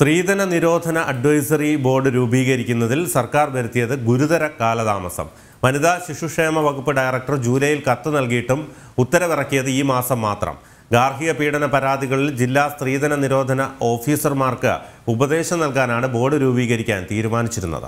സ്ത്രീധന നിരോധന advisory board രൂപീകരിക്കുന്നതിൽ സർക്കാർ വരുത്തിയത് ഗുരുതര കാലതാമസം വനിതാ ശിശുക്ഷേമ വകുപ്പ് ഡയറക്ടർ ജൂലൈയിൽ കത്ത് നൽകിയിട്ടും ഉത്തരവിറക്കിയത് ഈ മാസം മാത്രം ഗാർഹിക പീഡന പരാതികളിൽ ജില്ലാ സ്ത്രീധന നിരോധന ഓഫീസർമാർക്ക് ഉപദേശം നൽകാനാണ് ബോർഡ് രൂപീകരിക്കാൻ തീരുമാനിച്ചിരുന്നത്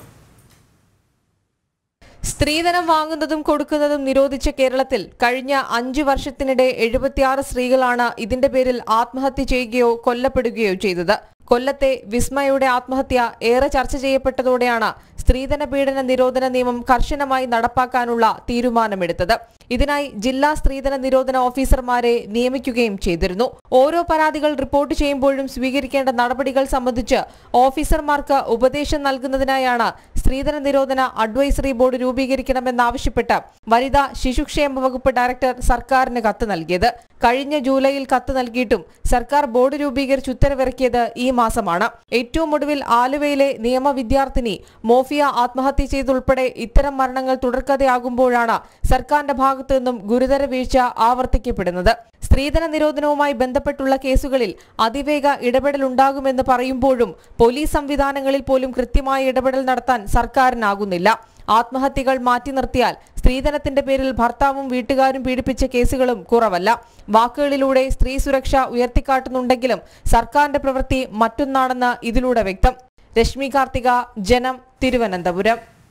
സ്ത്രീധനം വാങ്ങുന്നതും കൊടുക്കുന്നതും നിരോധിച്ച കേരളത്തിൽ കഴിഞ്ഞ അഞ്ചു വർഷത്തിനിടെ എഴുപത്തിയാറ് സ്ത്രീകളാണ് ഇതിന്റെ പേരിൽ ആത്മഹത്യ ചെയ്യുകയോ കൊല്ലപ്പെടുകയോ ചെയ്തത് കൊല്ലത്തെ വിസ്മയുടെ ആത്മഹത്യ ഏറെ ചർച്ച ചെയ്യപ്പെട്ടതോടെയാണ് സ്ത്രീധന പീഡന നിരോധന നിയമം കർശനമായി നടപ്പാക്കാനുള്ള തീരുമാനമെടുത്തത് ഇതിനായി ജില്ലാ സ്ത്രീധന നിരോധന ഓഫീസർമാരെ നിയമിക്കുകയും ചെയ്തിരുന്നു ഓരോ പരാതികൾ റിപ്പോർട്ട് ചെയ്യുമ്പോഴും സ്വീകരിക്കേണ്ട നടപടികൾ സംബന്ധിച്ച് ഓഫീസർമാർക്ക് ഉപദേശം നൽകുന്നതിനായാണ് സ്ത്രീധന നിരോധന അഡ്വൈസറി ബോർഡ് രൂപീകരിക്കണമെന്നാവശ്യപ്പെട്ട് വനിതാ ശിശുക്ഷേമ വകുപ്പ് ഡയറക്ടർ സർക്കാരിന് കത്ത് നൽകിയത് കഴിഞ്ഞ ജൂലൈയിൽ കത്ത് നൽകിയിട്ടും സർക്കാർ ബോർഡ് രൂപീകരിച്ച് ഉത്തരവിറക്കിയത് ഈ മാസമാണ് ഏറ്റവും ഒടുവിൽ ആലുവയിലെ നിയമ വിദ്യാർത്ഥിനി മോഫിയ ആത്മഹത്യ ചെയ്തുൾപ്പെടെ ഇത്തരം മരണങ്ങൾ തുടർക്കഥയാകുമ്പോഴാണ് സർക്കാരിന്റെ ഭാഗത്തു നിന്നും ഗുരുതര വീഴ്ച ആവർത്തിക്കപ്പെടുന്നത് സ്ത്രീധന നിരോധനവുമായി ബന്ധപ്പെട്ടുള്ള കേസുകളിൽ അതിവേഗ ഇടപെടൽ ഉണ്ടാകുമെന്ന് പറയുമ്പോഴും പോലീസ് സംവിധാനങ്ങളിൽ പോലും കൃത്യമായ ഇടപെടൽ നടത്താൻ സർക്കാരിനാകുന്നില്ല ആത്മഹത്യകൾ മാറ്റി നിർത്തിയാൽ സ്ത്രീധനത്തിന്റെ പേരിൽ ഭർത്താവും വീട്ടുകാരും പീഡിപ്പിച്ച കേസുകളും കുറവല്ല വാക്കുകളിലൂടെ സ്ത്രീ സുരക്ഷ ഉയർത്തിക്കാട്ടുന്നുണ്ടെങ്കിലും സർക്കാരിന്റെ പ്രവൃത്തി മറ്റൊന്നാണെന്ന് ഇതിലൂടെ വ്യക്തം രശ്മി കാർത്തിക ജനം തിരുവനന്തപുരം